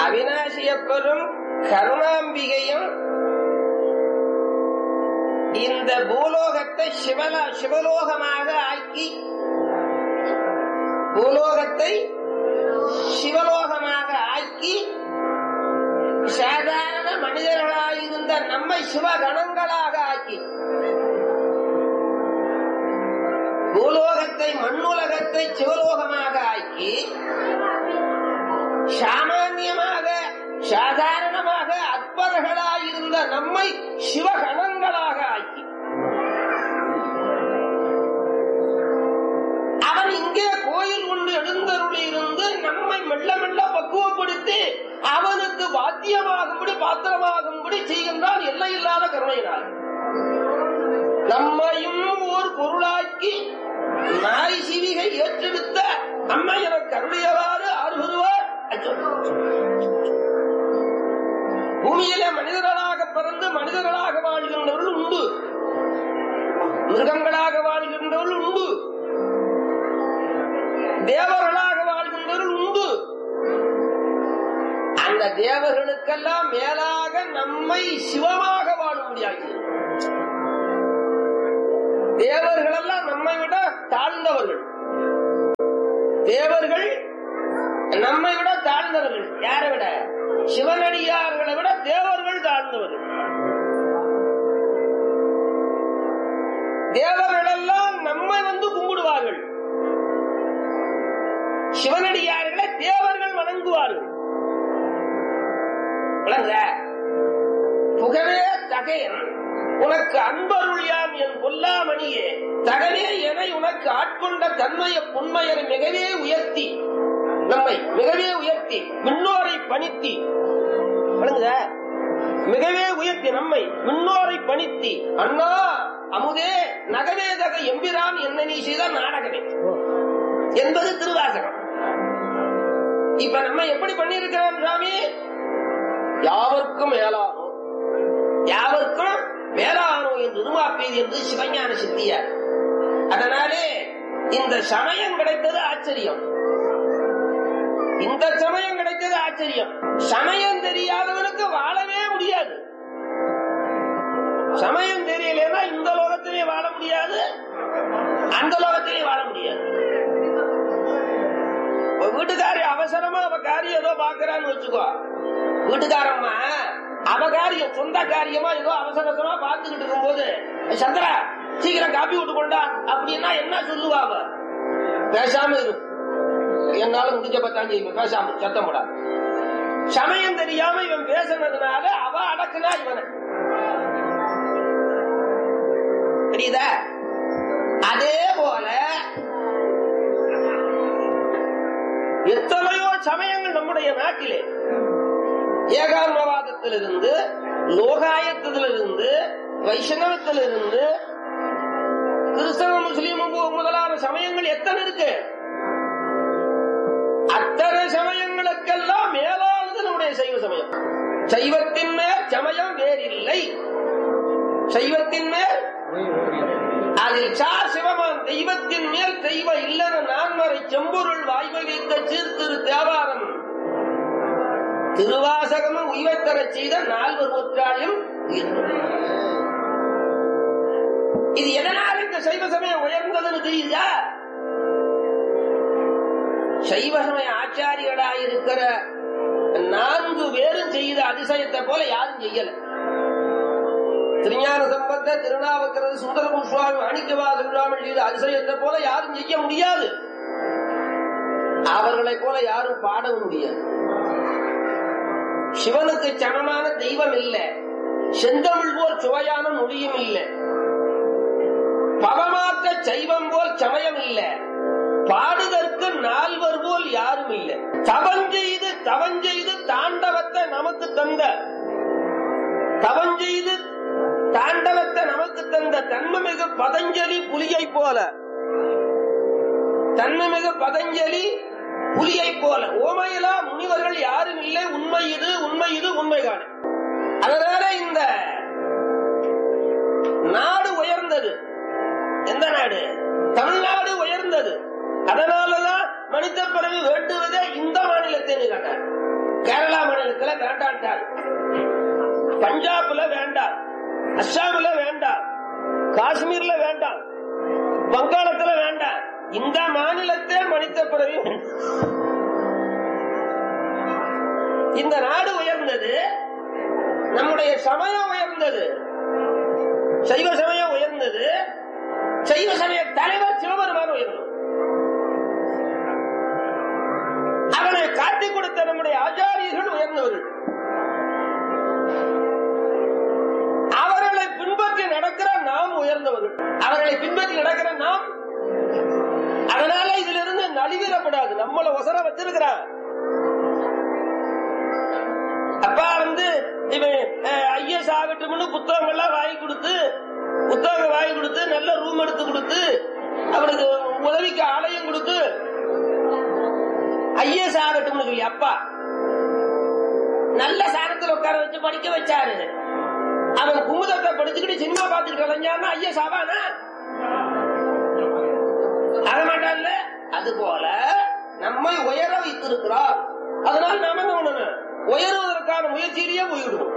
அவிநாசியப்பரும் கருணாம்பிகையும் இந்த பூலோகத்தை சிவலா சிவலோகமாக ஆக்கி பூலோகத்தை சிவலோகமாக ஆக்கி சாதாரண மனிதர்களாயிருந்த நம்மை சிவகணங்களாக ஆக்கி பூலோகத்தை மண்ணுலகத்தை சிவலோகமாக ஆக்கி சாமான்யமாக சாதாரணமாக அற்பர்களாயிருந்த நம்மை சிவகணங்களாக ஆக்கி அவன் இங்கே கோயில் கொண்டு எழுந்தருளி இருந்து நம்மை மெல்ல மெல்ல பக்குவப்படுத்தி அவனுக்கு பாத்தியமாகும்படி பாத்திரமாகும்படி செய்கின்றான் எல்லையில்லாத கருணையினால் நம்மையும் ஓர் பொருளாக்கி நாய் சிவிகை ஏற்றெடுத்த அம்மை எனக்கு அருளியவாறு ஆறுவருவார் பூமியிலே மனிதர்களாக பிறந்து மனிதர்களாக வாழ்கின்றவர்கள் உண்டு மிருகங்களாக வாழ்கின்றவர்கள் உண்டு தேவர்களாக வாழ்கின்றவர்கள் உண்டு அந்த தேவர்களுக்கெல்லாம் மேலாக நம்மை சிவமாக வாழ முடியாது தேவர்கள் எல்லாம் நம்மை விட தாழ்ந்தவர்கள் தேவர்கள் நம்மை விட தாழ்ந்தவர்கள் யாரை விட சிவனடியார்களை விட தேவர்கள் தாழ்ந்தவர்கள் தேவர்கள் எல்லாம் நம்மை வந்து கும்பிடுவார்கள் சிவனடியார்களை தேவர்கள் வணங்குவார்கள் விளங்குதா? புகழே தகையன் உனக்கு அன்பருளியாம் என் பொல்லாமணியே தகவே என உனக்கு ஆட்கொண்ட தன்மைய புண்மையரை மிகவே உயர்த்தி நம்மை மிகவே உயர்த்தி முன்னோரை பணித்தி விளங்குதா? மிகவே உயர்த்தி நம்மை முன்னோரை பணித்தி அண்ணா அமுதே நகவேதக எம்பிரான் என்ன நீ செய்த நாடகமே என்பது திருவாசகம் இப்ப நம்ம எப்படி பண்ணிருக்கிறோம் சாமி யாவர்க்கும் மேலானோ யாவர்க்கும் மேலானோ என்று திருமாப்பீது என்று சிவஞான சித்தியார் அதனாலே இந்த சமயம் கிடைத்தது ஆச்சரியம் இந்த சமயம் கிடைத்தது ஆச்சரியம் சமயம் தெரியாதவனுக்கு வாழவே முடியாது சமயம் தெரியலன்னா இந்த லோகத்திலே வாழ முடியாது அந்த லோகத்திலே வாழ முடியாது இப்ப வீட்டுக்காரி அவசரமா அவ காரியம் ஏதோ பாக்குறான்னு வச்சுக்கோ வீட்டுக்காரம்மா அவ காரியம் சொந்த காரியமா ஏதோ அவசர அவசரமா பார்த்துக்கிட்டு இருக்கும்போது சந்திரா சீக்கிரம் காப்பி விட்டு கொண்டா அப்படின்னா என்ன சொல்லுவா அவ பேசாம இரு என்னால முடிஞ்ச பத்தாம் செய்வேன் பேசாம சத்தம் போடா சமயம் தெரியாம இவன் பேசுனதுனால அவ அடக்குனா இவனை தெரியுதா அதே போல எத்தனையோ சமயங்கள் நம்முடைய நாட்டிலே ஏகாந்தவாதத்திலிருந்து லோகாயத்திலிருந்து வைஷ்ணவத்திலிருந்து கிறிஸ்தவ முஸ்லீம் முதலான சமயங்கள் எத்தனை இருக்கு அத்தனை சமயங்களுக்கெல்லாம் மேலானது நம்முடைய சைவ சமயம் சைவத்தின் மேல் சமயம் வேறில்லை சைவத்தின் மேல் அதில் சா சிவமான் தெய்வத்தின் மேல் தெய்வம் இல்லன நான்மறை செம்பொருள் வாய்மை வைத்த சீர்திரு தேவாரம் திருவாசகமும் உய்வைத்தர செய்த நால்வர் ஒற்றாலும் இது எதனால் இந்த சைவ சமயம் உயர்ந்ததுன்னு தெரியுதா சைவ சமய ஆச்சாரியர்களாயிருக்கிற நான்கு பேரும் செய்த அதிசயத்தை போல யாரும் செய்யல திருஞான சம்பந்த திருநாவுக்கரசு சுந்தர சுவாமி மாணிக்கவாத செய்த அதிசயத்தை போல யாரும் செய்ய முடியாது அவர்களை போல யாரும் பாடவும் முடியாது சிவனுக்கு சமமான தெய்வம் இல்ல செந்தமிழ் போல் சுவையான மொழியும் இல்ல பவமாக்க சைவம் போல் சமயம் இல்ல பாடுதற்கு நால்வர் போல் யாரும் இல்ல தவஞ்செய்து தவஞ்செய்து தாண்டவத்தை நமக்கு தந்த தவஞ்செய்து தாண்டவத்தை நமக்கு தந்த தன்மமிகு பதஞ்சலி புலியை போல தன்மமிகு பதஞ்சலி புலியை போல ஓமையிலா முனிவர்கள் யாரும் இல்லை உண்மை இது உண்மை இது உண்மை காண அதனால இந்த நாடு உயர்ந்தது எந்த நாடு தமிழ்நாடு உயர்ந்தது அதனாலதான் மனித பிறகு வேண்டுவதே இந்த மாநிலத்தை கேட்டார் கேரளா மாநிலம் பஞ்சாப்ல வேண்டாம் அஸ்ஸாம்ல வேண்டாம் காஷ்மீர்ல வேண்டாம் வங்காளத்துல வேண்டாம் இந்த மாநிலத்தே மனித பிறவி வேண்டும். இந்த நாடு உயர்ந்தது நம்முடைய சமயம் உயர்ந்தது சைவ சமயம் உயர்ந்தது சைவ சமய தலைவர் சிவபெருமான் உயர்ந்தது அவனை காட்டிக் கொடுத்த நம்முடைய ஆச்சாரியர்கள் உயர்ந்தவர்கள் அவர்களை பின்பற்றி நடக்கிற நாம் உயர்ந்தவர்கள் அவர்களை பின்பற்றி நடக்கிற நாம் அதனால இதுல இருந்து நலிவிடப்படாது நம்மள ஒசர வச்சிருக்கிறான் அப்பா வந்து இவன் ஐஎஸ் ஆகட்டும்னு புத்தகங்கள்லாம் வாங்கி கொடுத்து புத்தகம் வாங்கி கொடுத்து நல்ல ரூம் எடுத்து கொடுத்து அவனுக்கு உதவிக்கு ஆலயம் கொடுத்து ஐஎஸ் ஆகட்டும்னு சொல்லி அப்பா நல்ல சாரத்தில் உட்கார வச்சு படிக்க வச்சாரு அவன் குமுதத்தை படிச்சுக்கிட்டு சினிமா பார்த்துக்கிட்டு அலைஞ்சான்னா ஐஎஸ் ஆவானா ஆக மாட்டான்ல அது போல நம்மை உயர வைத்திருக்கிறார் அதனால் நாம என்ன பண்ணணும் உயர்வதற்கான முயற்சியிலேயே போய்விடுவோம்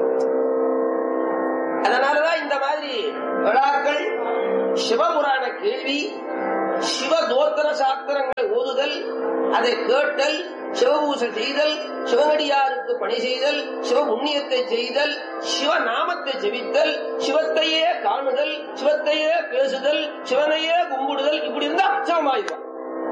அதனாலதான் இந்த மாதிரி விழாக்கள் சிவபுராண கேள்வி சிவ தோத்திர சாஸ்திரங்களை ஓதுதல் அதை கேட்டல் சிவபூசை செய்தல் சிவனடியாருக்கு பணி செய்தல் சிவ புண்ணியத்தை செய்தல் சிவ நாமத்தை ஜெபித்தல் சிவத்தையே காணுதல் சிவத்தையே பேசுதல் சிவனையே கும்பிடுதல் இப்படி இருந்தா சிவமாயிடுவான்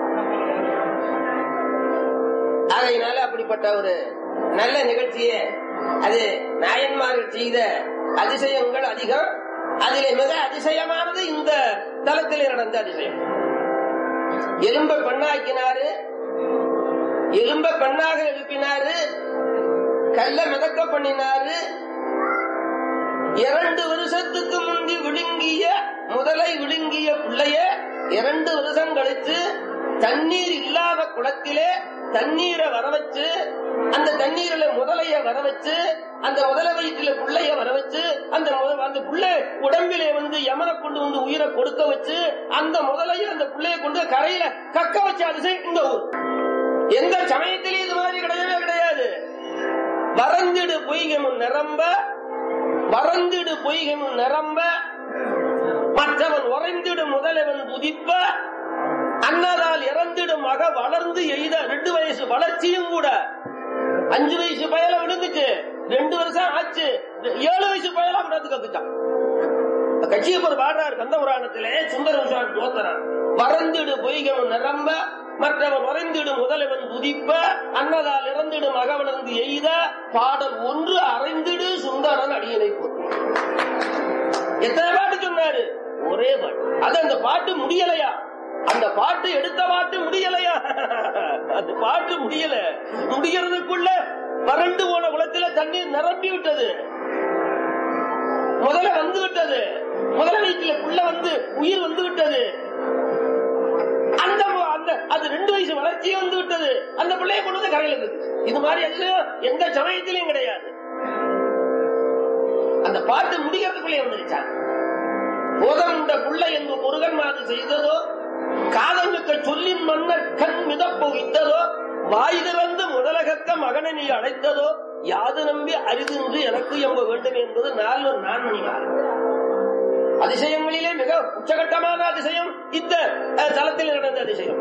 ஆகையினால அப்படிப்பட்ட ஒரு நல்ல நிகழ்ச்சியே அது நாயன்மார்கள் செய்த அதிசயங்கள் அதிகம் அதிலே மிக அதிசயமானது இந்த தலத்திலே நடந்த அதிசயம் எலும்ப பெண்ணாக்கினாரு எலும்ப பெண்ணாக எழுப்பினாரு கல்ல மிதக்க பண்ணினாரு இரண்டு வருஷத்துக்கு முந்தி விழுங்கிய முதலை விழுங்கிய பிள்ளைய இரண்டு வருஷம் கழித்து தண்ணீர் இல்லாத குளத்திலே தண்ணீரை வர வச்சு அந்த தண்ணீரில முதலைய வர வச்சு அந்த முதல வயிற்றுல புள்ளைய வர வச்சு அந்த முத- அந்த புள்ள உடம்பிலே வந்து யமனை கொண்டு வந்து உயிரை கொடுக்க வச்சு அந்த முதலைய அந்த புள்ளைய கொண்டு கரையில கக்க வச்ச அதிசயம் இந்த ஊர் எந்த சமயத்திலும் இது மாதிரி கிடையவே கிடையாது வறந்திடு பொய்கமும் நிரம்ப வறந்திடு பொய்கமும் நிரம்ப மற்றவன் உறைந்திடும் முதலவன் புதிப்ப அன்னதால் இறந்திடும் மக வளர்ந்து எய்த ரெண்டு வயசு வளர்ச்சியும் கூட அஞ்சு வயசு பயல விழுந்துச்சு ரெண்டு வருஷம் ஆச்சு ஏழு வயசு பயலா விடாது கத்துட்டான் கட்சியப்பர் பாடுறார் கந்த புராணத்திலே சுந்தர விஷான் தோத்தரான் வறந்திடு பொய்கவன் நிரம்ப மற்றவன் உறைந்திடும் முதலவன் புதிப்ப அன்னதால் இறந்திடும் மகவளர்ந்து எய்த பாடல் ஒன்று அறைந்திடு சுந்தரன் அடியனை போட்டு எத்தனை பாட்டு சொன்னாரு ஒரே பாட்டு அது அந்த பாட்டு முடியலையா அந்த பாட்டு எடுத்த பாட்டு முடியலையா அந்த பாட்டு முடியல முடிகிறதுக்குள்ள வறண்டு போன குளத்துல தண்ணீர் நிரம்பி விட்டது முதல்ல வந்து விட்டது முதல் வயிற்றுல புள்ள வந்து உயிர் வந்து விட்டது அந்த மு- அந்த அது ரெண்டு வயசு வளர்ச்சியே வந்து விட்டது அந்த பிள்ளைய கொண்டு வந்து கரையில இருக்கு இது மாதிரி எல்லாம் எந்த சமயத்திலையும் கிடையாது அந்த பாட்டு முடிகிறதுக்குள்ளே வந்துருச்சான் போதமுண்ட புள்ளை என்று முருகன் மாது செய்ததோ காதலுக்கு சொல்லின் மன்னர் கண் மிதப்பு இட்டதோ வாய் திறந்து முதலகத்த மகனை நீ அழைத்ததோ யாது நம்பி அரிதின்று எனக்கு எம்ப வேண்டும் என்பது நால்வர் நான்மணிவார் அதிசயங்களிலே மிக உச்சகட்டமான அதிசயம் இந்த அஹ், தலத்தில் நடந்த அதிசயம்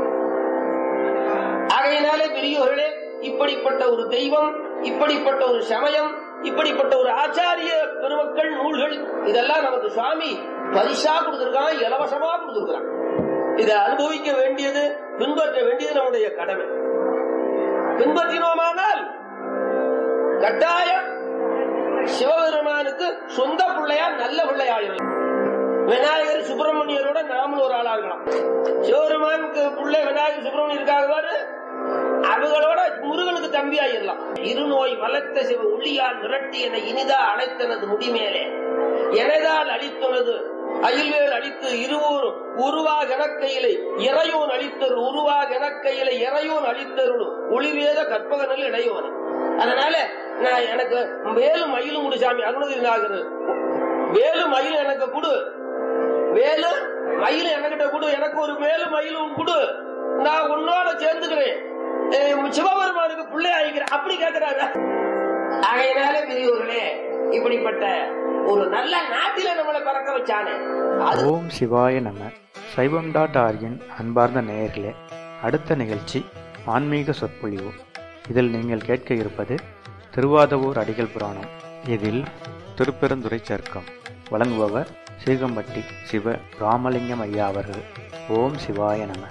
ஆகையினாலே பெரியோர்களே இப்படிப்பட்ட ஒரு தெய்வம் இப்படிப்பட்ட ஒரு சமயம் இப்படிப்பட்ட ஒரு ஆச்சாரிய பெருமக்கள் நூல்கள் இதெல்லாம் நமக்கு சுவாமி பரிசா கொடுத்திருக்கான் இலவசமா கொடுத்திருக்கான் இதை அனுபவிக்க வேண்டியது பின்பற்ற வேண்டியது நம்முடைய கடமை பின்பற்றினோமானால் கட்டாயம் சிவபெருமானுக்கு சொந்த பிள்ளையா நல்ல பிள்ளையாயிரும் விநாயகர் சுப்பிரமணியரோட நாமளும் ஒரு ஆளா இருக்கலாம் சிவபெருமானுக்கு பிள்ளை விநாயகர் சுப்பிரமணியர் இருக்காங்க அவங்களோட முருகனுக்கு தம்பி ஆயிரலாம் இருநோய் வளர்த்த சிவ ஒளியால் மிரட்டி என இனிதா அழைத்தனது முடிமேலே எனதால் அளித்துனது அயில்வேல் அளித்து இருவூர் உருவாக எனக்கையிலை இறையோன் அளித்தருள் உருவாக எனக்கையிலை இறையோன் அளித்தருள் ஒளிவேத கற்பகனில் இடையோன் அதனால நான் எனக்கு வேலும் மயிலும் கொடு சாமி அருணகிரிநாதர் வேலு மயில் எனக்கு கொடு வேலு மயில் என்கிட்ட கொடு எனக்கு ஒரு வேலு மயிலும் கொடு நான் உன்னோட சேர்ந்துக்கிறேன் அஹ் சிவபெருமானுக்கு பிள்ளை ஆகிக்கிறேன் அப்படி கேட்கிறாரு ஆகையினால பெரியவர்களே இப்படிப்பட்ட ஒரு நல்ல நாட்டில நம்மளை பிறக்க வச்சானே அது ஓம் சிவாய நம சைவம் டாட் ஆர்கின் அன்பார்ந்த நேயர்களே அடுத்த நிகழ்ச்சி ஆன்மீக சொற்பொழிவு இதில் நீங்கள் கேட்க இருப்பது திருவாதவூர் அடிகள் புராணம் இதில் திருப்பெருந்துறை சர்க்கம் வழங்குபவர் சீகம்பட்டி சிவ ராமலிங்கம் ஐயா அவர்கள் ஓம் சிவாய நம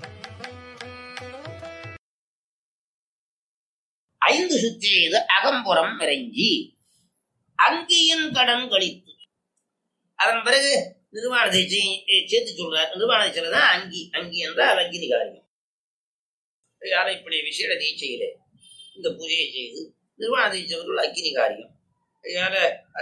ஐந்து சுற்றி செய்து அகம்புறம் இறைஞ்சி அங்கியின் கடன் கழித்து அதன் பிறகு நிர்வாணத்தை செய்- சேர்த்து சொல்றார் நிர்வாணத்தை தான் அங்கி அங்கி என்றால் அங்கினி காரியம் யாரை இப்படி விசேட தீட்சையிலே இந்த பூஜையை செய்து நிர்வாணத்தை செய்வர்கள் அக்கினி காரியம் யார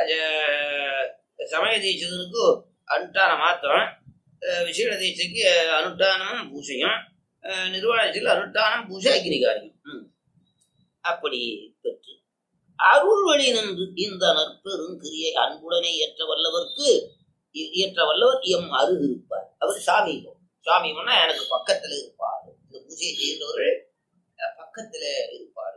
சமய தீட்சதனுக்கு அனுஷ்டான மாத்திரம் அஹ் விசேட தீட்சைக்கு அனுஷ்டானமும் பூஜையும் அஹ் நிர்வாணத்தில் அனுஷ்டானம் பூஜை அக்கினி காரியம் ம். அப்படி பெற்று அருள் வழி நின்று இந்த நற்பெருங்கிரியை அன்புடனே ஏற்ற வல்லவர்க்கு இ- ஏற்ற வல்லவர் எம் அருகு இருப்பார் அவர் சாமீபம் சாமீபம்னா எனக்கு பக்கத்துல இருப்பார் இந்த பூஜையை செய்கிறவர்கள் அஹ், பக்கத்துல இருப்பார்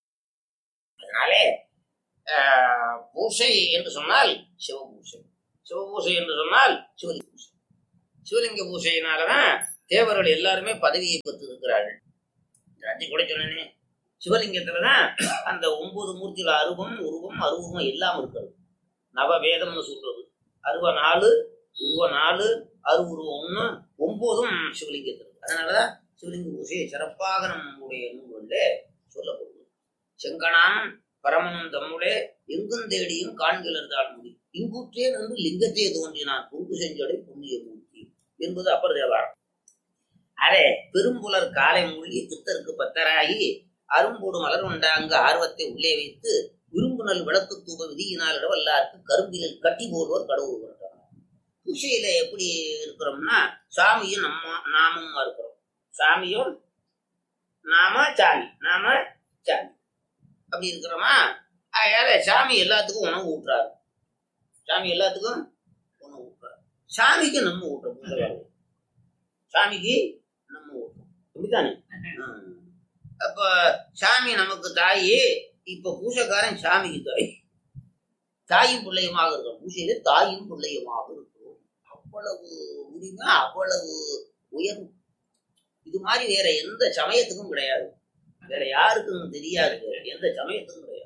அதனாலே அஹ், பூசை என்று சொன்னால் சிவபூசை சிவபூசை என்று சொன்னால் சிவலிங்க பூசை சிவலிங்க பூசையினாலதான் தேவர்கள் எல்லாருமே பதவியை பெற்றிருக்கிறார்கள் அஞ்சு கூட சொன்னேனே சிவலிங்கத்துலதான் அந்த ஒன்பது மூர்த்தியில அருவம் உருவம் அருவம் எல்லாம் இருக்கிறது நவவேதம்னு சொல்றது அருவ நாலு உருவ நாலு அருவுருவம் ஒண்ணு ஒன்பதும் சிவலிங்கத்தில் இருக்கு அதனாலதான் சிவலிங்க பூசையை சிறப்பாக நம்முடைய நூல்களில் சொல்லப்படுது செங்கணான் பரமனும் தம்முளே எங்கும் தேடியும் காண்கிறது ஆழ்மொழி இங்குற்றே நின்று லிங்கத்தை தோன்றினான் பொங்கு செஞ்சடை புண்ணிய மூர்த்தி என்பது அப்பர் தேவாரம் அரே பெரும்புலர் காலை மூழ்கி பித்தருக்கு பத்தராகி அரும்போடு மலர் உண்டாங்க ஆர்வத்தை உள்ளே வைத்து விரும்புநல் விளக்கு தூப விதியினால் இடவல்லாருக்கு கரும்பிலில் கட்டி போடுவோர் கடவுள் கொண்டார் பூசையில எப்படி இருக்கிறோம்னா சாமியும் நம்ம நாமும் இருக்கிறோம் சாமியும் நாம சாமி நாம சாமி அப்படி இருக்கிறோமா அதனால சாமி எல்லாத்துக்கும் உணவு ஊட்டுறாரு சாமி எல்லாத்துக்கும் உணவு ஊட்டுறாரு சாமிக்கு நம்ம ஊட்டுறோம் பூஜை வேலை. சாமிக்கு நம்ம ஊட்டுறோம் அப்படித்தானே ஆ. அப்ப சாமி நமக்கு தாயி இப்ப பூசைக்காரன் சாமிக்கு தாய் தாயும் பிள்ளையுமாக இருக்கிறோம் பூசையில தாயும் பிள்ளையுமாக இருக்கிறோம் அவ்வளவு உரிமை அவ்வளவு உயர்வு இது மாதிரி வேற எந்த சமயத்துக்கும் கிடையாது வேற யாருக்கும் தெரியாது எந்த சமயத்துக்கும் கிடையாது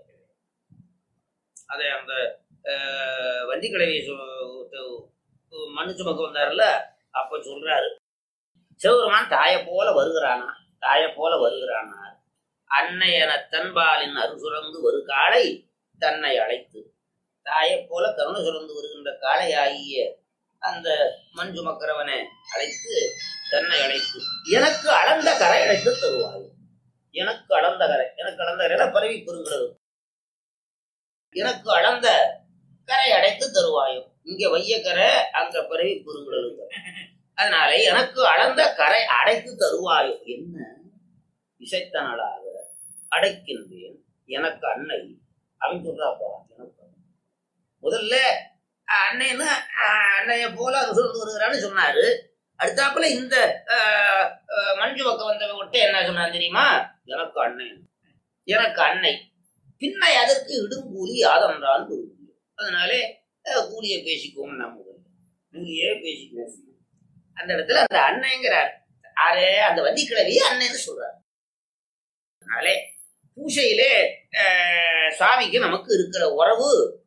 அதை அந்த அஹ், வண்டி கிழவி மண்ணு சுமக்க வந்தாருல அப்ப சொல்றாரு சிவபெருமான் தாயை போல வருகிறானா தாயை போல வருகிறானார் அன்னை என தன்பாலின் அருசுரந்து ஒரு காளை தன்னை அழைத்து தாயை போல கருணை சுரந்து வருகின்ற காளை ஆகிய அந்த மஞ்சு மக்கரவனை அழைத்து தன்னை அழைத்து எனக்கு அளந்த கரை அழைத்து தருவாய் எனக்கு அளந்த கரை எனக்கு அளந்த கரை பரவி பெறுகிறது எனக்கு அளந்த கரை அடைத்து தருவாயோ இங்க வையக்கரை அங்க பரவி பெருங்குழல் அதனால எனக்கு அளந்த கரை அடைத்து தருவாயோ என்ன இசைத்தனளாக அடைக்கின்றேன் எனக்கு அன்னை அவன் சொல்றாப்பா எனக்கு அன்னை. முதல்ல அஹ், அன்னைன்னு அஹ், அன்னைய போல ருசுருந்து வருகிறான்னு சொன்னாரு அடுத்தாப்புல இந்த அஹ், அஹ், மஞ்சு பக்கம் வந்தவன் விட்டு என்ன சொன்னான் தெரியுமா எனக்கு அன்னை எனக்கு அன்னை பின்னை அதற்கு இடுங்கூலி ஆதம்ரான் கூலி அதனாலே அஹ், கூலியை பேசிக்குவோம் நம்ம முதல்ல. கூலியே பேசிக்குவோம் அந்த இடத்துல அந்த அன்னைங்கிறார் ஆரே அந்த வண்டி கிழவி அன்னைன்னு சொல்றார் அதனாலே பூசையிலே அஹ், சுவாமிக்கு நமக்கு இருக்கிற உறவு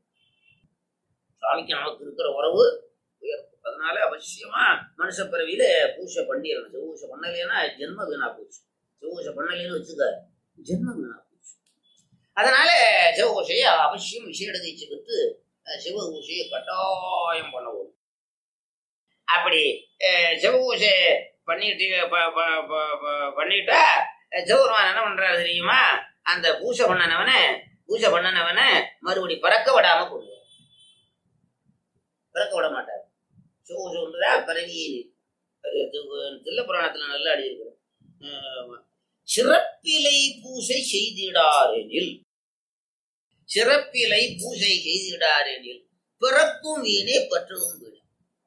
சுவாமிக்கு நமக்கு இருக்கிற உறவு உயர்வு. அதனால அவசியமா மனுஷ பிறவியில பூசை பண்ணிடணும் சிவபூசை பண்ணலைன்னா ஜென்ம வீணா போச்சு சிவபூசை பண்ணலைன்னு வச்சுக்க ஜென்ம வீணா போச்சு அதனால சிவபூசையை அவசியம் விசேட தீட்சை பெற்று அஹ், சிவபூசையை கட்டாயம் பண்ணவும் அப்படி அஹ், சிவபூசை பண்ணிட்டு ப- ப- ப- ப- பண்ணிட்டா அஹ், சிவபெருமான் என்ன பண்றாரு தெரியுமா அந்த பூசை பண்ணனவனை பூஜை பண்ணனவனை மறுபடி பிறக்க விடாம கொண்டு பிறக்க விட மாட்டார் சிவபூசை ஒன்றுதான் பிறவியே தில்ல புராணத்துல நல்லா அடியிருக்கு சிறப்பிலை பூசை செய்திடாரெனில் சிறப்பிலை பூசை செய்திடாரெனில் பிறப்பும் வீணே பற்றதும் வீணே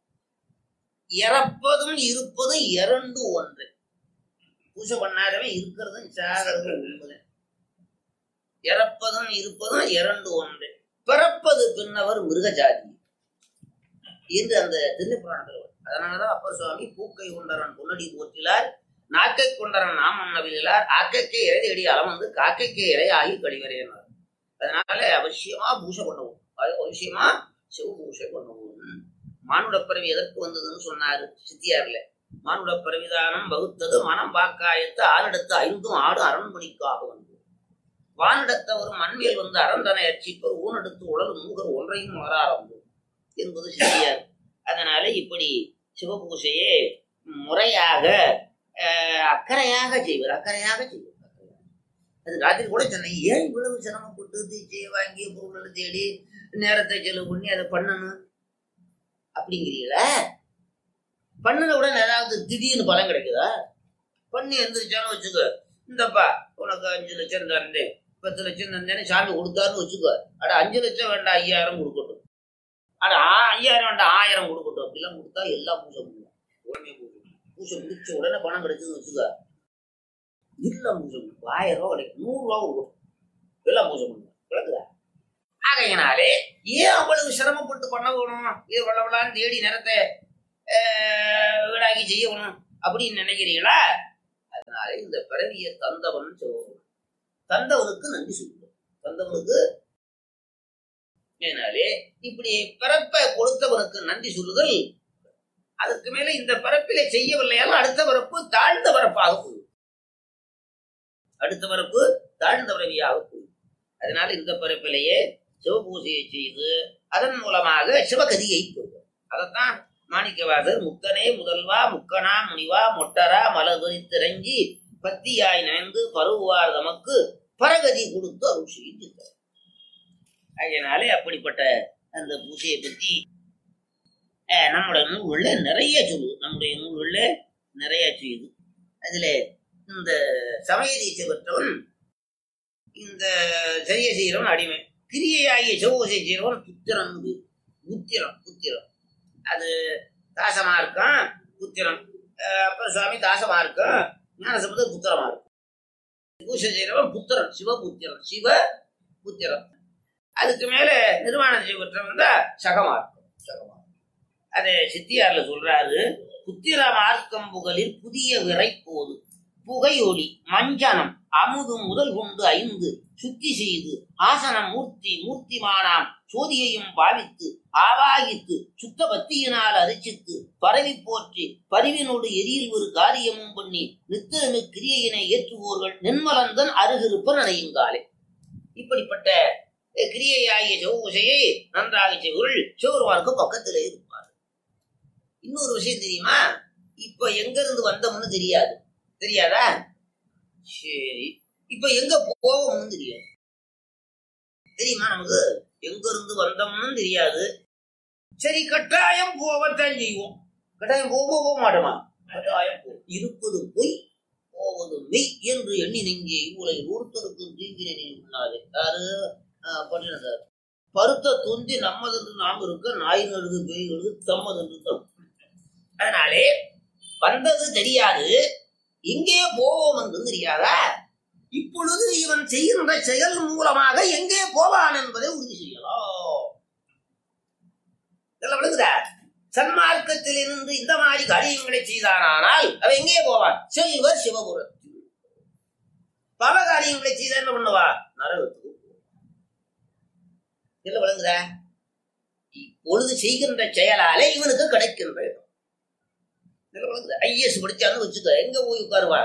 இறப்பதும் இருப்பதும் இரண்டு ஒன்று பூஜை பண்ணாதவன் இருக்கிறதும் சாகிறதும் உண்மைதான் இறப்பதும் இருப்பதும் இரண்டு ஒன்று பிறப்பது பின்னவர் மிருகஜாதி என்று அந்த திருப்புராணத்தில் வரும். அதனாலதான் அப்பர் சுவாமி பூக்கை கொண்டரன் பொன்னடி போற்றிலார் நாக்கை கொண்டரன் நாமம் நவிலார் ஆக்கைக்கே இறை தேடி அலம் வந்து காக்கைக்கே இறை ஆகி கழிவறையினார் அதனால அவசியமா பூசை பண்ணுவோம் அது அவசியமா சிவ பூசை பண்ணுவோம் மானுட பிறவி எதற்கு வந்ததுன்னு சொன்னாரு சித்தியார்ல மானுட பிறவிதானம் வகுத்தது மனம் பாக்காயத்து ஆனிடத்து ஐந்தும் ஆடு அரண்மணிக்காக வந்து வானிடத்தவரும் மண்ணில் வந்து அரந்தனை அர்ச்சிப்பர் ஊனெடுத்து உடல் மூகர் ஒன்றையும் வராரம்பு என்பது சித்தியார் அதனால இப்படி சிவபூசையே முறையாக அஹ், அக்கறையாக செய்வது அக்கறையாக செய்வது அக்கறையாக. அது ராத்திரி கூட சொன்னேன் ஏன் இவ்வளவு சிரமப்பட்டு தீட்சையை வாங்கி பொருள்களை தேடி நேரத்தை செலவு பண்ணி அதை பண்ணணும் அப்படிங்கிறீங்களா பண்ணுன உடனே ஏதாவது திடீர்னு பலன் கிடைக்குதா பண்ணி எந்திரிச்சாலும் வச்சுக்கோ இந்தப்பா உனக்கு அஞ்சு லட்சம் தரேன் பத்து லட்சம் தந்தேன்னு சாமி கொடுத்தாருன்னு வச்சுக்கோ அட அஞ்சு லட்சம் வேண்டாம் ஐயாயிரம் கொடுக்கட்டும் அட ஆ- ஐயாயிரம் வேண்டாம் ஆயிரம் கொடுக்கட்டும் அப்படிலாம் கொடுத்தா எல்லாம் பூஜை பண்ணுவோம் உடனே பூஜை பண்ணுவோம். பூஜை முடிச்ச உடனே பணம் கிடைச்சதுன்னு வச்சுக்கோ எல்லாம் பூஜை பண்ணுவோம் ஆயிரம் ரூபா கிடைக்கும் நூறு ரூபா கொடுக்கட்டும் எல்லாம் பூஜை பண்ணுவோம் விளக்குதா ஆகையினாலே ஏன் அவ்வளவு சிரமப்பட்டு பண்ண வேணும் இது வளவலான்னு தேடி நேரத்தை ஆஹ், வீடாக்கி செய்யணும் அப்படின்னு நினைக்கிறீங்களா அதனால இந்த பிறவியை தந்தவன் சொல்லுவோம் தந்தவனுக்கு நன்றி சொல்லுவோம் தந்தவனுக்கு ஏனாலே இப்படி பிறப்பை கொடுத்தவனுக்கு நன்றி சொல்லுதல் அதுக்கு மேல இந்த பிறப்பிலே செய்யவில்லையாலும் அடுத்த பிறப்பு தாழ்ந்த பிறப்பாக போகும் அடுத்த பிறப்பு தாழ்ந்த பிறவியாக போகும் அதனால இந்த பிறப்பிலேயே சிவபூஜையை செய்து அதன் மூலமாக சிவகதியை பெறுவோம் அதைத்தான் மாணிக்கவாசர் முக்கனே முதல்வா முக்கனா முனிவா மொட்டரா மலர்வரித்திறங்கி பத்தியாய் நனைந்து பருவார் தமக்கு பரகதி கொடுத்து அருள் செய்கின்றார் அதனாலே அப்படிப்பட்ட அந்த பூஜையை பத்தி அஹ், நம்முடைய நூல்கள்ல நிறைய சொல்லுது நம்முடைய நூல்கள்ல நிறைய செய்யுது அதுல இந்த சமய தீட்சை பெற்றவன் இந்த செய்ய செய்கிறவன் அடிமை கிரியையாகிய செவ்வூசை செய்கிறவன் புத்திரன் புத்திரம் புத்திரம் அது தாசமா இருக்கான் புத்திரம் அஹ் அப்புறம் சுவாமி தாசமா இருக்கான் ஞானசம்பந்தர் புத்திரமா இருக்கும் பூஜை செய்கிறவன் புத்திரன் சிவபுத்திரன் சிவ புத்திரன் அதுக்கு மேல நிர்வாண செய்வற்றவன் தான் சகமா இருக்கும் சகமா அது சித்தியார்ல சொல்றாரு புத்திர மார்க்கம் புகழில் புதிய விரை போது புகை ஒளி மஞ்சனம் அமுது முதல் கொண்டு ஐந்து சுத்தி செய்து ஆசனம் மூர்த்தி மூர்த்திமானாம் சோதியையும் பாவித்து ஆவாகித்து சுத்த பத்தியினால் அரிச்சித்து பரவி போற்றி பரிவினோடு எரியில் ஒரு காரியமும் பண்ணி நித்தனு கிரியையினை ஏற்றுவோர்கள் நின்மலந்தன் அருகிருப்பர் நினையுங்காலே இப்படிப்பட்ட அஹ், கிரியையாகிய செவ்வூசையை நன்றாக செய்வர்கள் சிவருமானுக்கு பக்கத்திலே இருப்பார் இன்னொரு விஷயம் தெரியுமா இப்ப எங்க இருந்து வந்தோம்னு தெரியாது தெரியாதா சரி இப்ப எங்க போவோம்னு தெரியாது தெரியுமா நமக்கு எங்க இருந்து வந்தோம்னு தெரியாது சரி கட்டாயம் போவத்தான் செய்வோம் கட்டாயம் போவோமா போக மாட்டோமா கட்டாயம் போ இருப்பது பொய் போவது மெய் என்று எண்ணி நெங்கே இவ்வுலகில் ஒருத்தருக்கும் தீங்கினை உள்ளாது யாரு பண்ணினார் பருத்த தொந்தி நம்மதென்று நாம் இருக்க நாயின் எழுது பேய் எழுது தம்மதென்று தம் அதனாலே வந்தது தெரியாது எங்கே போவோம் என்று தெரியாதா இப்பொழுது இவன் செய்கின்ற செயல் மூலமாக எங்கே போவான் என்பதை உறுதி செய்யலாம் இதெல்லாம் விளங்குதா சன்மார்க்கத்தில் இருந்து இந்த மாதிரி காரியங்களை செய்தானால் அவன் எங்கே போவான் செய்வர் சிவபுரத்தில் பல காரியங்களை செய்தா என்ன பண்ணுவா நரகத்துக்கு போவான். இதெல்லாம் விளங்குதா இப்பொழுது செய்கின்ற செயலாலே இவனுக்கு கிடைக்கின்ற இடம் இதெல்லாம் விளங்குதா ஐஎஸ் படிச்சான்னு வச்சுக்க எங்க போய் உட்காருவா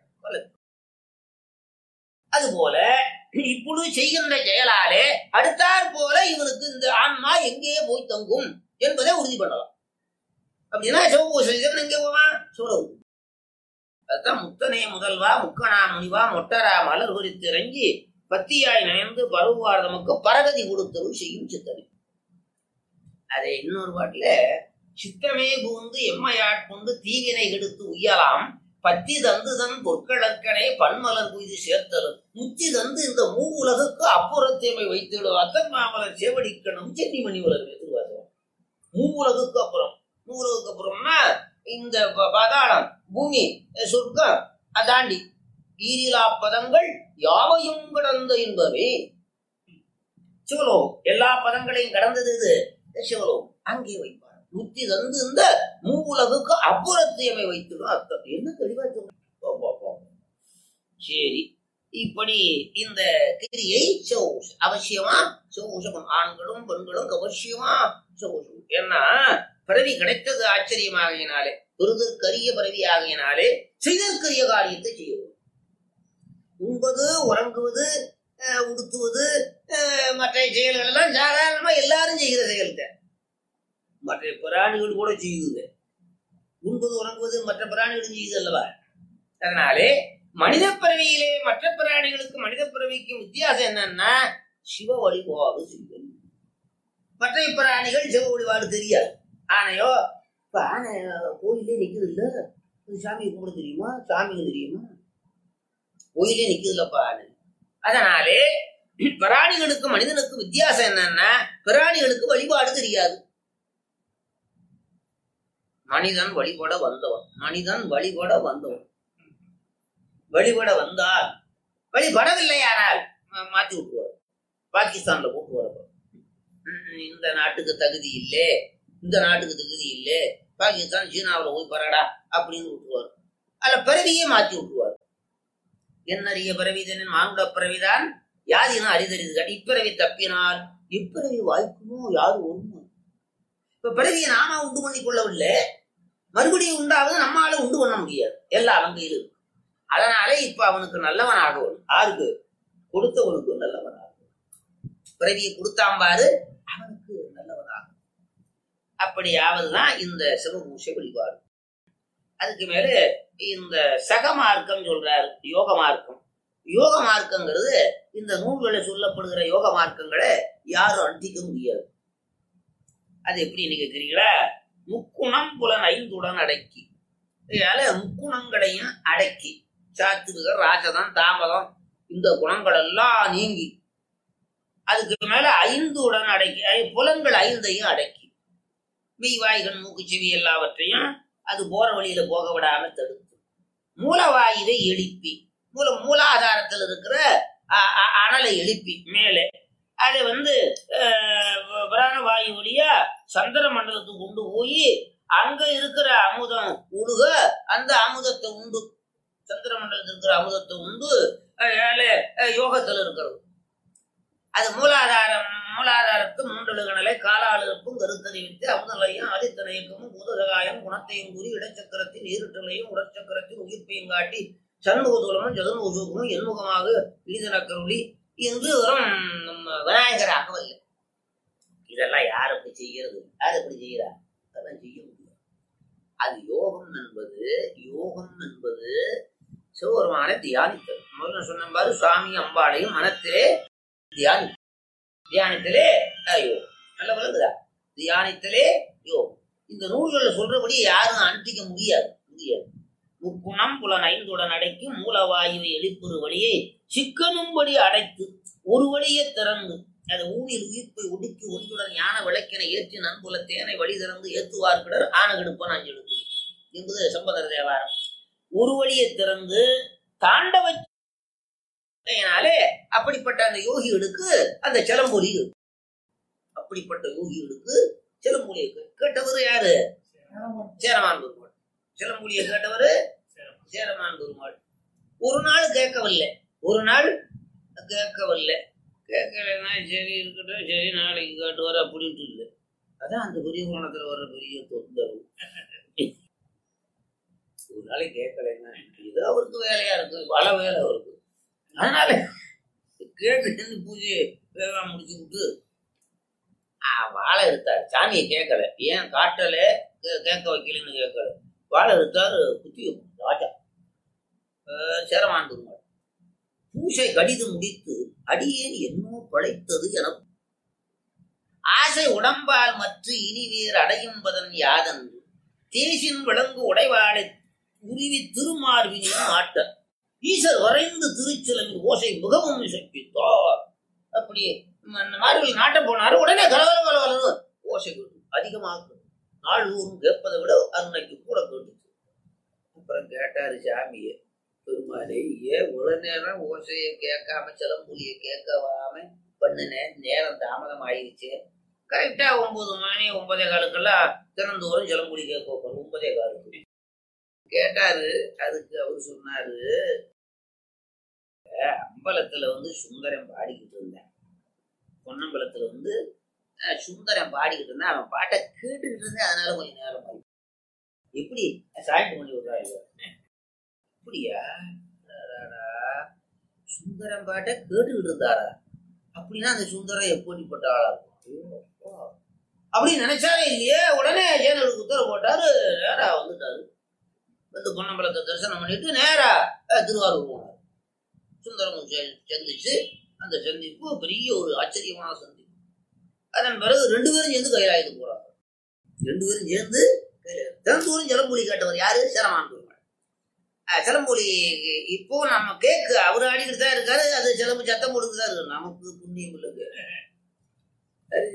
அது போல இப்பொழுது செய்கின்ற செயலாலே அடுத்தாற் போல இவனுக்கு இந்த ஆன்மா எங்கே போய் தங்கும் என்பதை உறுதி பண்ணலாம் அப்படின்னா சிவபூசை எங்கே போவான் சிவலோகம் அதுதான் முத்தனே முதல்வா முக்கணா முனிவா மொட்டரா மலர் குறித்து இறங்கி பத்தியாய் நயந்து பருவார் நமக்கு பரகதி கொடுத்தருள் செய்யும் சித்தனை அதை இன்னொரு பாட்டுல சித்தமே கூந்து எம்மையாட்கொண்டு தீவினை கெடுத்து உய்யலாம் பத்தி தந்து தன் பொற்களற்கனே பன்மலர் குய்து சேர்த்தலும் முத்தி தந்து இந்த மூ உலகுக்கு அப்புறத்தேமை வைத்திடும் அத்தன் மாமலர் சேவடிக்கணும் சென்னிமணி உலகம் திருவாசகம் மூ உலகுக்கு அப்புறம் மூ உலகுக்கு அப்புறம்னா இந்த ப- பாதாளம் பூமி அஹ் சொர்க்கம் அதாண்டி ஈரிலா பதங்கள் யாவையும் கடந்த இன்பமே சிவலோகம் எல்லா பதங்களையும் கடந்தது இது சிவலோகம் அங்கே வைப்பார் முத்தி தந்து இந்த மூவுலகுக்கு அப்புறத்தையமை வைத்திடும் அர்த்தம் என்ன தெளிவா சொல்ற போ, போ, போ. சரி இப்படி இந்த கிரியை சிவபூஷம் அவசியமா சிவபூஷம் ஆண்களும் பெண்களும் அவசியமா சிவபூஷம் ஏன்னா பிறவி கிடைத்தது ஆச்சரியமாகினாலே பெறுதற்கரிய பிறவி ஆகினாலே செய்தற்கரிய காரியத்தை செய்யவும் உண்பது உறங்குவது அஹ், உடுத்துவது அஹ், மற்ற செயல்கள் எல்லாம் சாதாரணமா எல்லாரும் செய்கிற செயல்தான் மற்ற பிராணிகள் கூட செய்யுது உண்பது உறங்குவது மற்ற பிராணிகளும் செய்யுது அல்லவா அதனாலே மனித பிறவியிலே மற்ற பிராணிகளுக்கு மனித பிறவிக்கும் வித்தியாசம் என்னன்னா சிவ வழிபாடு செய்தல் மற்ற பிராணிகள் சிவ வழிபாடு தெரியாது ஆனையோ இப்ப ஆனை கோயிலே நிக்குது இல்ல சாமி கும்பிட தெரியுமா சாமிக்கு தெரியுமா கோயிலே நிக்குது இல்லப்பா ஆனை அதனாலே பிராணிகளுக்கு மனிதனுக்கு வித்தியாசம் என்னன்னா பிராணிகளுக்கு வழிபாடு தெரியாது மனிதன் வழிபட வந்தவன் மனிதன் வழிபட வந்தவன் வழிபட வந்தால் வழிபடவில்லையானால் ம- மாத்தி விட்டுருவார் பாகிஸ்தான்ல போட்டு வரப்போ இந்த நாட்டுக்கு தகுதி இல்லை இந்த நாட்டுக்கு தகுதி இல்லை பாகிஸ்தான் சீனாவுல போய் பரடா அப்படின்னு விட்டுருவார் அதுல பிறவியே மாத்தி விட்டுருவார் என்னறிய பிறவிதனின் மானுட பிறவிதான் யாதினும் அரிதறிது காட்டி இப்பிறவி தப்பினால் இப்பிறவி வாய்க்குமோ யாரு ஒண்ணு இப்ப பிறவியை நாம உண்டு பண்ணி கொள்ளவில்லை மறுபடியும் உண்டாவது நம்மால உண்டு பண்ண முடியாது எல்லாம் அவங்க இருக்கு அதனாலே இப்ப அவனுக்கு நல்லவன் ஆகணும் யாருக்கு கொடுத்தவனுக்கு நல்லவன் ஆகும் பிறவியை கொடுத்தாம்பாரு அவனுக்கு நல்லவன் ஆகும் அப்படியாவதுதான் இந்த சிவபூஷை வழிபாடு அதுக்கு மேல இந்த சக மார்க்கம் சொல்றாரு யோக மார்க்கம் யோக மார்க்கங்கிறது இந்த நூல்களில் சொல்லப்படுகிற யோக மார்க்கங்களை யாரும் அண்டிக்க முடியாது அது எப்படி நீங்க கேக்குறீங்களா முக்குணம் புலன் ஐந்துடன் அடக்கி இதனால முக்குணங்களையும் அடக்கி சாத்துவிகர் ராஜதம் தாமதம் இந்த குணங்கள் எல்லாம் நீங்கி அதுக்கு மேல ஐந்து உடன் அடக்கி ஐ- புலன்கள் ஐந்தையும் அடக்கி மெய்வாய்கள் மூக்கு செவி எல்லாவற்றையும் அது போற வழியில போக விடாம தடுத்து மூலவாயுவை எழுப்பி மூல மூலாதாரத்தில் இருக்கிற அ- அ- அனலை எழுப்பி மேலே அதை வந்து அஹ், பிராணவாயு வழியா சந்திர மண்டலத்துக்கு கொண்டு போய் அங்க இருக்கிற அமுதம் உழுக அந்த அமுதத்தை உண்டு சந்திர மண்டலத்தில் இருக்கிற அமுதத்தை உண்டு அஹ், ஏழை அஹ், யோகத்துல இருக்கிறது அது மூலாதாரம் மூலாதாரத்து மூன்றெழுகணலை காலால் இருக்கும் கருத்தறிவித்து அமுதலையும் ஆதித்தனையக்கமும் பூதகாயம் குணத்தையும் கூறி இடச்சக்கரத்தின் ஈருட்டலையும் உடற்சக்கரத்தின் உயிர்ப்பையும் காட்டி சண்முகதூலமும் ஜெகன்முகமும் எண்முகமாக ஈதனக்கருளி என்று வரும் நம்ம விநாயகர் அகவல்ல இதெல்லாம் யார் அப்படி செய்யறது யார் அப்படி செய்யறா அதெல்லாம் செய்ய முடியாது அது யோகம் என்பது யோகம் என்பது சிவபெருமானை தியானித்தல் முதல்ல சொன்ன பாரு சுவாமி அம்பாளையும் மனத்திலே தியானி தியானத்திலே அஹ், யோகம் நல்ல விளங்குதா தியானித்தலே யோகம் இந்த நூல்களை சொல்றபடி யாரும் அன்பிக்க முடியாது முடியாது முக்குணம் புலன் ஐந்துடன் அடைக்கும் மூலவாயுவை எழுப்புறு வழியை சிக்கனும்படி அடைத்து ஒரு வழியை திறந்து அது ஊனில் உயிர்ப்பை ஒடுக்கி ஒன்றுடன் ஞான விளக்கினை ஏற்றி நன்புல தேனை வழி திறந்து ஏத்துவார்கிடர் ஆனகெடுப்பன் அஞ்செடுத்து என்பது சம்பதர் தேவாரம் ஒரு வழியை திறந்து தாண்டவ அதனாலே அப்படிப்பட்ட அந்த யோகிகளுக்கு அந்த சிலம்பொலி இருக்கு. அப்படிப்பட்ட யோகிகளுக்கு சிலம்பொலி இருக்கு. கேட்டவர் யாரு சேரமான் பெருமாள் சிலம்பொலியை கேட்டவர் சேரமான் பெருமாள் ஒரு நாள் கேட்கவில்லை ஒரு நாள் கேட்கவில்லை கேட்கலைன்னா சரி இருக்கட்டும் சரி நாளைக்கு காட்டுவார் அப்படின்ட்டு இல்லை அதான் அந்த பெரிய புராணத்துல வர்ற பெரிய தொந்தரவு ஒரு நாளைக்கு கேட்கலைன்னா இது அவருக்கு வேலையா இருக்கு பல வேலை அவருக்கு அதனால கேட்டு பூஜை வேகமா முடிச்சு விட்டு ஆ, வாழை எடுத்தார் சாமியை கேட்கல ஏன் காட்டல கே- கேட்க வைக்கலன்னு கேட்கல வாழை எடுத்தாரு குத்தி வைக்கணும், ராஜா அஹ், சேரமான் பெருமாள் பூசை கடிது முடித்து அடியேன் என்னோ படைத்தது என ஆசை உடம்பால் மற்ற இனி வேறு அடையும்பதன் யாதன்று தேசின் விளங்கு உடைவாளை உருவி திருமார்பினின் ஆட்ட ஈசர் வரைந்து திருச்சிலமின் ஓசை மிகவும் இசைப்பித்தார் அப்படி ம- மார்பில் நாட்ட போனாரு உடனே கலவர கலவர ஓசை கேட்டு அதிகமாக கேட்டு. நாள்தோறும் கேட்பதை விட அன்னைக்கு கூட கேட்டுச்சு அப்புறம் கேட்டாரு சாமியை பெருமாளே ஏன் இவ்வளவு நேரம் ஓசையை கேட்காம சிலம்புலியை கேட்காம பண்ணுனேன் நேரம் தாமதம் ஆயிடுச்சு கரெக்டா ஒன்பது மணி ஒன்பதே காலுக்கெல்லாம் தினந்தோறும் சிலம்புலி கேட்க வைப்பாரு, ஒன்பதே காலுக்கு கேட்டாரு அதுக்கு அவர் சொன்னாரு "அஹ், அம்பலத்துல வந்து சுந்தரம் பாடிக்கிட்டு இருந்தேன் பொன்னம்பலத்துல வந்து அஹ், சுந்தரம் பாடிக்கிட்டு இருந்தேன் அவன் பாட்டை கேட்டுக்கிட்டு இருந்தேன் அதனால கொஞ்சம் நேரம் ஆயிடுச்சு. எப்படி சாய்ட்டு பண்ணி விடுறாங்க அப்படியா அடாடா. சுந்தரம் பாட்டை கேட்டுக்கிட்டு இருந்தாரா அப்படின்னா அந்த சுந்தரம் எப்படிப்பட்ட ஆளா இருக்கும் ஐயோ, அப்பா. அப்படி நினைச்சாரே இல்லையே உடனே ஜேனலுக்கு உத்தரவு போட்டாரு நேரா வந்துட்டாரு வந்து பொன்னம்பலத்தை தரிசனம் பண்ணிட்டு நேரா அஹ், திருவாரூர் போனார் சுந்தரம் செ- சந்திச்சு அந்த சந்திப்பு பெரிய ஒரு ஆச்சரியமான சந்திப்பு அதன் பிறகு ரெண்டு பேரும் சேர்ந்து கைலாயத்துக்கு போறாங்க ரெண்டு பேரும் சேர்ந்து கைலாயம் தினந்தோறும் ஜலம்புலி கேட்டவர் யாரு சிரமான் பெருமாள் அஹ் சிலம்பொலி இப்போ நம்ம கேக்கு அவரு ஆடிக்கிட்டு தான் இருக்காரு அது சிலம்பு சத்தம் போட்டுட்டு தான் இருக்கு நமக்கு புண்ணியம் இல்லைங்க அது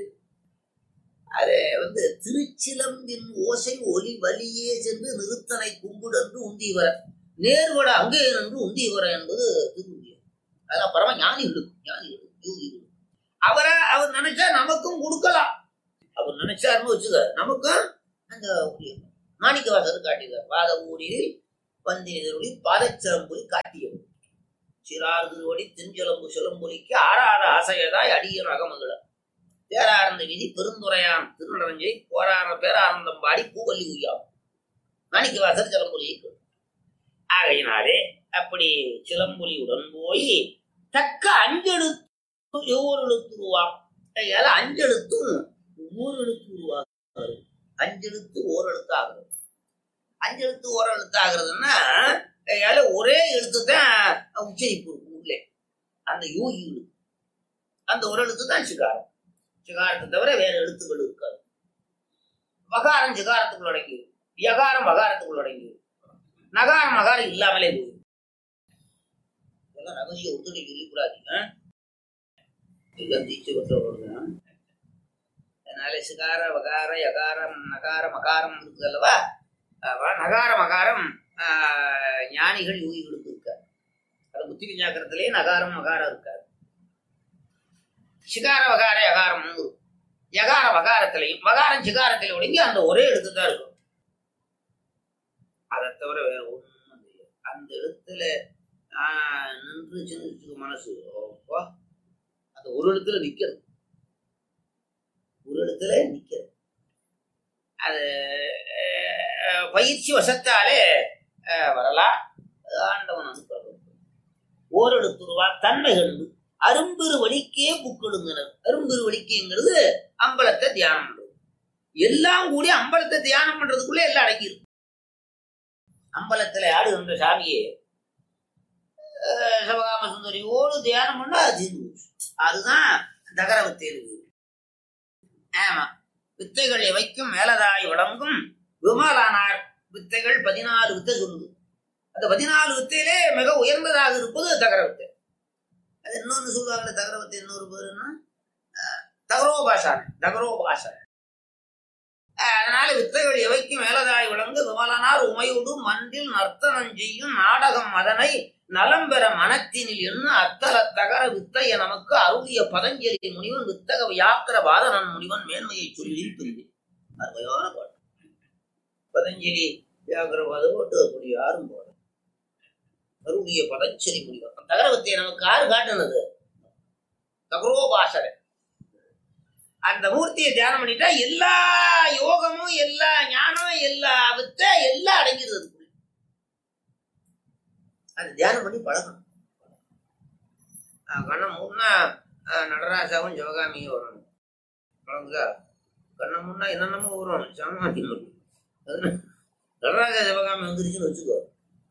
அது வந்து திருச்சிலம்பின் ஓசை ஒலி வலியே சென்று நிறுத்தனை கும்புடன்று உந்திவர நேர்வட அங்கே நின்று உந்திவர என்பது திருவுந்தியம் அதெல்லாம் பரம ஞானிகளுக்கு ஞானிகளுக்கு யோகிகளுக்கு அவரை அவர் நினைச்சா நமக்கும் கொடுக்கலாம் அவர் நினைச்சாருன்னு வச்சுக்க நமக்கும் அந்த ஊழியம் மாணிக்க வாசகர் காட்டினார் வாத ஊரில் வந்தினொளி பாதச்சிலம்பொலி காட்டியது சிறார் திருவடி தென்சிலம்பு சிலம்பொலிக்கு ஆறாத ஆசையதாய் அடியன் அகமகள பேரானந்த விதி பெருந்துரையான் திருநடஞ்சை போரான பேரானந்தம் பாடி பூவல்லி உய்யாம் மாணிக்க வாசகர் சிலம்பொலியை கேட்டார். ஆகையினாலே அப்படி சிலம்பொலியுடன் போய் தக்க அஞ்செழுத்து ஒவ்வொரு எழுத்து உருவாம் அதனால அஞ்செழுத்தும் ஒவ்வொரு எழுத்து உருவாக்குறது அஞ்செழுத்து ஓரெழுத்து ஆகுறது அஞ்செழுத்து ஓரெழுத்து ஆகுறதுன்னா அதனால ஒரே எழுத்து தான் உச்சரிப்பு இருக்கும் உள்ளே அந்த யோகி எழுத்து அந்த ஒரு எழுத்து தான் சிகாரம் சிகாரத்தை தவிர வேற எழுத்துக்கள் இருக்காது வகாரம் சிகாரத்துக்குள் அடங்கி யகாரம் வகாரத்துக்குள் அடங்கி நகாரம் மகாரம் இல்லாமலே போயிடும் இதெல்லாம் ரகசிய ஒத்துழை சொல்லிக்கூடாதீங்க எல்லாம் தீச்சு விட்டுறவங்க அதனால சிகார வகார யகாரம் நகார மகாரம் இருக்குது அல்லவா அவ நகார மகாரம் ஆஹ், ஞானிகள் யோகிகளுக்கு இருக்காது அது புத்தி விஞ்ஞாக்கரத்திலே நகாரம் மகாரம் இருக்காது சிகார வகார யகாரம் இருக்கும். யகார வகாரத்திலையும் வகாரம் சிகாரத்திலே ஒடுங்கி அந்த ஒரே எழுத்து தான் இருக்கும் அதை தவிர வேற ஒண்ணும் இல்லை அந்த எழுத்துல ஆஹ், நின்று சின்ன மனசு அப்பா, அந்த ஒரு எழுத்துல நிக்கிறது ஒரு இடத்துல நிக்கிறது அது அஹ், பயிற்சி வசத்தாலே அஹ், வரலாம் ஆண்டவன் அனுப்புறது ஓரெடுத்துருவா தன்மை கண்டு அரும்பெரு வழிக்கே புக்கெடுங்கினர் அரும்பெரு வழிக்கைங்கிறது அம்பலத்தை தியானம் பண்றது எல்லாம் கூடி அம்பலத்தை தியானம் பண்றதுக்குள்ள எல்லாம் அடங்கியிருக்கு அம்பலத்துல ஆடுகின்ற சாமியே அஹ், சிவகாம சுந்தரியோடு தியானம் பண்ணா அது தீர்ந்து போச்சு. அதுதான் தகரவத்தேர்வு ஆமா வித்தைகள் எவைக்கும் மேலதாய் வழங்கும் விமலானார் வித்தைகள் பதினாலு வித்தை சொல்லுது அந்த பதினாலு வித்தையிலே மிக உயர்ந்ததாக இருப்பது தகர வித்தை அது இன்னொன்னு சொல்லுவாங்க தகர வித்தை இன்னொரு பேருன்னா அஹ், தகரோபாசனை தகரோபாசனை அஹ், அதனால வித்தைகள் எவைக்கும் மேலதாய் விளங்கு விமலனார் உமையோடு மண்டில் நர்த்தனம் செய்யும் நாடகம் அதனை நலம் பெற மனத்தினில் என்ன அத்தல தகர வித்தைய நமக்கு அருளிய பதஞ்சலி முனிவன் வித்தக வியாக்கிர பாதனன் முனிவன் மேன்மையை சொல்லி பிரிதி அருமையான பாட்டு பதஞ்சலி வியாக்கிர பாதம் போட்டு அப்படி யாரும் போட அருளிய பதஞ்சலி முனிவன் தகர வித்தையை நமக்கு யாரு காட்டுனது தகரோபாசனை அந்த மூர்த்தியை தியானம் பண்ணிட்டா எல்லா யோகமும் எல்லா ஞானம் எல்லா வித்தை எல்லாம் அடங்கிடுது அதுக்குள்ள. அது தியானம் பண்ணி பழகணும் கண்ணை முன்னா நடராஜாவும் சிவகாமியும் வரணும் பழகுதா கண்ணை முன்னா என்னென்னமோ வரும் சாமாட்டி மட்டும் அதனால நடராஜா சிவகாமி வந்துருச்சுன்னு வச்சுக்கோ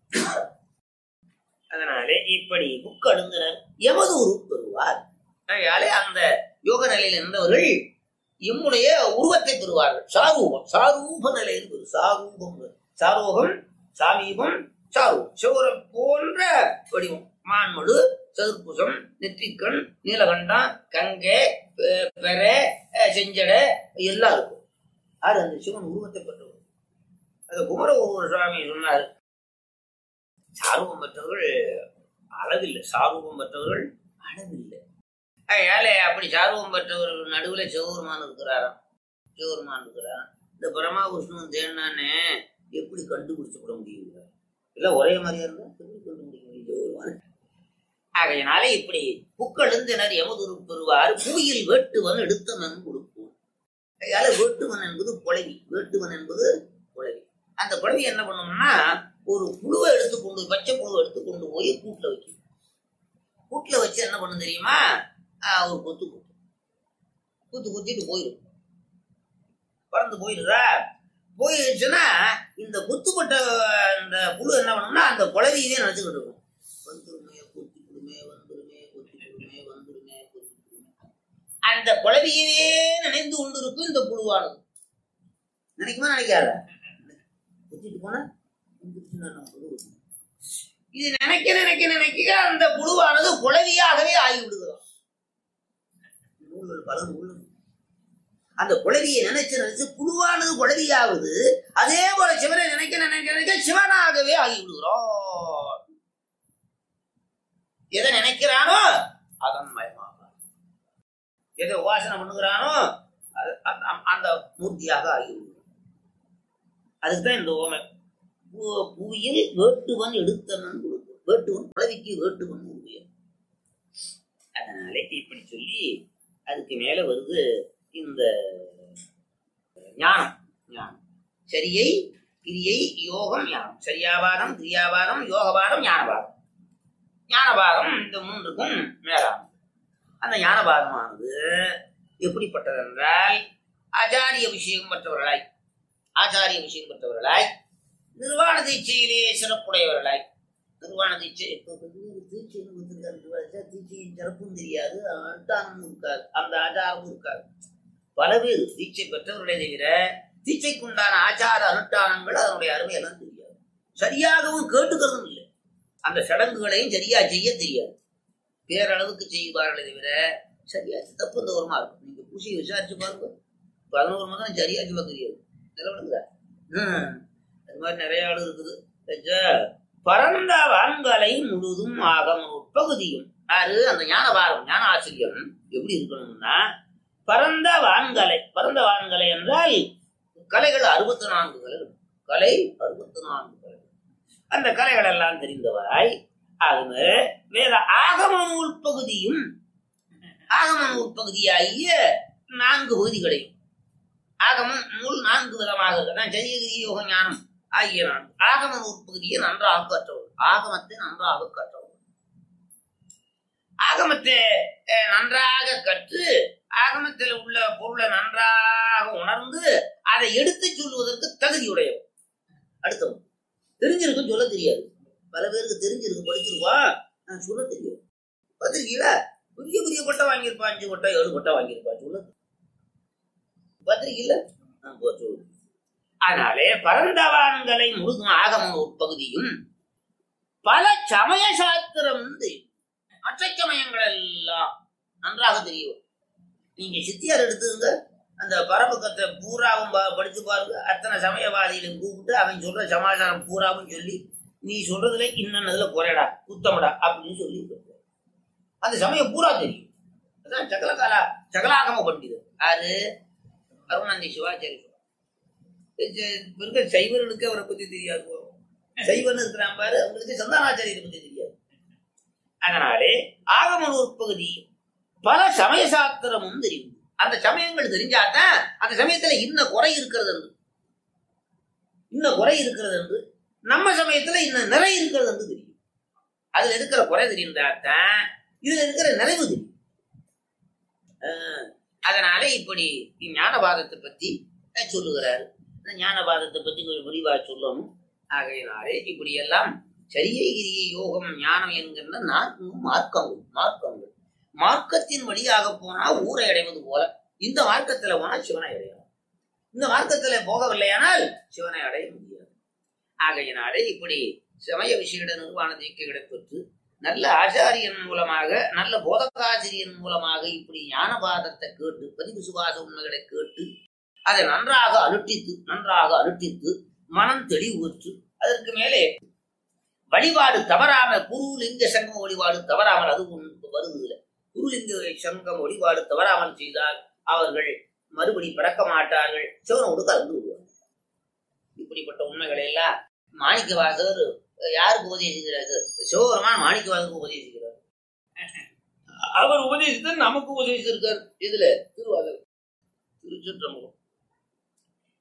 அதனாலே இப்படி புக் அழுந்தினர் எமது உருவு பெறுவார் அதனாலே அந்த யோக நிலையில் இருந்தவர்கள் எம்முடைய உருவத்தை பெறுவார்கள் சாரூபம் சாரூப நிலையில் பெறு சாரூபம் சாரோகம் சாமீபம் சாரு சிவரம் போன்ற வடிவம் மான்மடு சதுர்புசம் நெற்றிக்கண் நீலகண்டம் கங்கை பெ- பெரை அஹ், செஞ்சடை எல்லாம் இருக்கும் யாரு அந்த சிவன் உருவத்தை பெற்றவர் அது குமர சுவாமி சொன்னார் சாரூபம் பெற்றவர்கள் அளவில்லை சாரூபம் பெற்றவர்கள் அளவில்லை அதனால அப்படி சாரூபம் பெற்றவர்கள் நடுவுல சிவபெருமான் இருக்கிறாராம் சிவபெருமான் இருக்கிறாராம் இந்த பிரம்மா விஷ்ணு தேனானே எப்படி கண்டுபிடிச்சுக்கூட முடியுங்க இல்ல ஒரே மாதிரியா இருந்தா எப்படி கண்டுபிடிக்க முடியும் சிவபெருமான் ஆகையினால இப்படி புக்களந்தினர் எமதுரு பெறுவார் புவியில் வேட்டுவன் எடுத்தவன் கொடுப்போம் அதனால வேட்டுவன் என்பது குழவி வேட்டுவன் என்பது குழவி அந்த குழவி என்ன பண்ணும்னா ஒரு புழுவை எடுத்து கொண்டு பச்சை புழுவை எடுத்து கொண்டு போய் கூட்டுல வைக்கும் கூட்டுல வச்சு என்ன பண்ணும் தெரியுமா ஆஹ் ஒரு கொத்து குத்து குத்து குத்திட்டு போயிடும் பறந்து போயிடுதா போயிடுச்சுன்னா இந்த குத்துப்பட்ட இந்த புழு என்ன பண்ணும்னா அந்த குழவியவே நினைச்சுக்கிட்டு இருக்கும் வந்துருமே கொத்திக்கிடுமே வந்துருமே கொத்திக்கிடுமே வந்துருமே கொத்திக்கிடுமே அந்த குழவியவே நினைந்து கொண்டிருக்கும் இந்த புழுவானது நினைக்குமா நினைக்காத கொத்திட்டு போனா வந்துருச்சுன்னா நம்ம புழு இருக்கும். இது நினைக்க நினைக்க நினைக்க அந்த புழுவானது குழவியாகவே ஆகிவிடுகிறோம் நூல்கள் பல நூல்கள் அந்த குழவியை நினைச்சு நினைச்சு புழுவானது குழவியாவது அதே போல சிவனை நினைக்க நினைக்க நினைக்க சிவனாகவே ஆகிவிடுகிறோம் எதை நினைக்கிறானோ அதன் மயமாக எதை உபாசனை பண்ணுகிறானோ அது அந்த- அந்த மூர்த்தியாக ஆகிவிடுகிறோம் அதுக்கு தான் இந்த ஓமை பூ- புவியில் வேட்டுவன் எடுத்தவன் கொடுக்கும் வேட்டுவன் குழவிக்கு வேட்டுவன் உருவியல் அதனாலே இப்படி சொல்லி அதுக்கு மேல வருது இந்த ஞானம் ஞானம் சரியை கிரியை யோகம் ஞானம் சரியாபாதம் கிரியாபாதம் யோகபாதம் ஞானபாதம் ஞானபாதம் இந்த மூன்றுக்கும் மேலாகும் அந்த ஞானபாதமானது எப்படிப்பட்டது என்றால் ஆச்சாரிய விஷயம் பெற்றவர்களாய் ஆச்சாரிய விஷயம் பெற்றவர்களாய் நிர்வாண தீட்சையிலே சிறப்புடையவர்களாய் நிர்வாண தீட்சை இப்போ தீட்சை தீட்சையின் சிறப்பும் தெரியாது அனுஷ்டானமும் இருக்காது அந்த ஆச்சாரமும் இருக்காது பல பேர் தீட்சை பெற்றவர்களை தவிர தீட்சைக்குண்டான ஆச்சார அனுஷ்டானங்கள் அதனுடைய அருமையெல்லாம் தெரியாது சரியாகவும் கேட்டுக்கிறதும் இல்லை அந்த சடங்குகளையும் சரியா செய்ய தெரியாது பேரளவுக்கு செய்வார்களே தவிர சரியா தப்பு தோறமா இருக்கும் நீங்க பூசியை விசாரிச்சு பாருங்க பதினோரு மாதம் சரியா சொல்ல தெரியாது நிலவடுங்களா ஹம் அது மாதிரி நிறைய ஆளு இருக்குது சரியா? பரந்த வான்கலை முழுதும் ஆகம் உட்பகுதியும் யாரு அந்த ஞானபாரம் ஞான ஆசிரியம் எப்படி இருக்கணும்னா பரந்த வான்கலை பரந்த வான்கலை என்றால் கலைகள் அறுபத்தி நான்கு கலைகள் கலை அறுபத்தி நான்கு கலைகள் அந்த கலைகள் எல்லாம் தெரிந்தவராய் ஆகுமே வேற ஆகம நூல் பகுதியும் ஆகம நூல் பகுதியாகிய நான்கு பகுதிகளையும் ஆகமம் நூல் நான்கு விதமாக இருக்கு நான் சரியகிரி யோக ஞானம் ஆகிய நான்கு ஆகம நூல் பகுதியை நன்றாக கற்றவர் ஆகமத்தை நன்றாக கற்றவர் ஆகமத்தை அஹ், நன்றாக கற்று ஆகமத்தில் உள்ள பொருளை நன்றாக உணர்ந்து அதை எடுத்துச் சொல்வதற்கு தகுதியுடையவர் அடுத்தவன் தெரிஞ்சிருக்கும் சொல்ல தெரியாது பல பேருக்கு தெரிஞ்சிருக்கு படிச்சிருப்பான் நான் சொல்ல தெரியும் பார்த்திருக்கீங்களா பெரிய பெரிய கொட்டை வாங்கியிருப்பான் அஞ்சு கொட்டை ஏழு கொட்டை வாங்கியிருப்பான் சொல்ல பார்த்திருக்கீங்களா ஆ, போ, சொல்லு. அதனாலே பரந்தவான்களை முழுதும் ஆகம உட்பகுதியும் பல சமய சாஸ்திரம் தெரியும். மற்ற சமயங்கள் எல்லாம் நன்றாக தெரியும் நீங்க சித்தியார் எடுத்துங்க அந்த பரபக்கத்தை பூராவும் பா- படிச்சு பாருங்க அத்தனை சமயவாதிகளையும் கூப்பிட்டு அவன் சொல்ற சமாச்சாரம் பூராவும் சொல்லி நீ சொல்றதுல இன்னதுல குறையடா குத்தமடா அப்படின்னு சொல்லி கொடுப்பாரு. அந்த சமயம் பூரா தெரியும் அதான் சகலகாலா சகலாகம பண்டிதர் யாரு அருணாந்தி சிவாச்சாரி இருக்க சைவர்களுக்கு அவரை பத்தி தெரியாது சைவன் இருக்கிறான் பாரு அவங்களுக்கு சந்தானாச்சாரியரை பத்தி தெரியாது அதனாலே ஆகம உட்பகுதி பல சமய சாஸ்திரமும் தெரியும் அந்த சமயங்கள் தெரிஞ்சாதான் அந்த சமயத்துல இன்ன குறை இருக்கிறது என்று இன்ன குறை இருக்கிறது என்று நம்ம சமயத்துல இன்ன நிறை இருக்கிறது என்று தெரியும் அதுல இருக்கிற குறை தெரிந்தாதான் இதுல இருக்கிற நிறைவு தெரியும் ஆஹ், அதனால இப்படி ஞானபாதத்தை பத்தி அஹ், சொல்லுகிறாரு இந்த ஞானபாதத்தை பத்தி கொஞ்சம் விரிவா சொல்லணும் ஆகையினாலே இப்படி எல்லாம் சரியை கிரியை யோகம் ஞானம் என்கின்ற நான்கு மார்க்கங்கள் மார்க்கங்கள் மார்க்கத்தின் வழியாக போனா ஊரை அடைவது போல இந்த மார்க்கத்துல போனா சிவனை அடையலாம் இந்த மார்க்கத்துல போகவில்லையானால் சிவனை அடைய முடியாது ஆகையினாலே இப்படி சமய விஷயட நிர்வாண தீக்கைகளை பெற்று நல்ல ஆச்சாரியன் மூலமாக நல்ல போதகாசிரியன் மூலமாக இப்படி ஞானபாதத்தை கேட்டு பதிவு சுபாச உண்மைகளை கேட்டு அதை நன்றாக அனுட்டித்து நன்றாக அனுட்டித்து மனம் தெளிவுற்று அதற்கு மேலே வழிபாடு தவறாம குருலிங்க சங்கம் வழிபாடு தவறாமல் அது ஒன்று வருது இதுல. குருலிங்க சங்கம் வழிபாடு தவறாமல் செய்தால் அவர்கள் மறுபடி பிறக்க மாட்டார்கள் சிவனோடு கலந்து விடுவார்கள் இப்படிப்பட்ட உண்மைகளை எல்லாம் மாணிக்கவாசகர் யாருக்கு உபதேசிக்கிறாரு சிவபெருமான் மாணிக்கவாசகருக்கு உபதேசிக்கிறார் அவர் உபதேசித்து நமக்கு உபதேசித்திருக்கார் இதுல திருவாசகம் திருச்சிற்றம்பலம்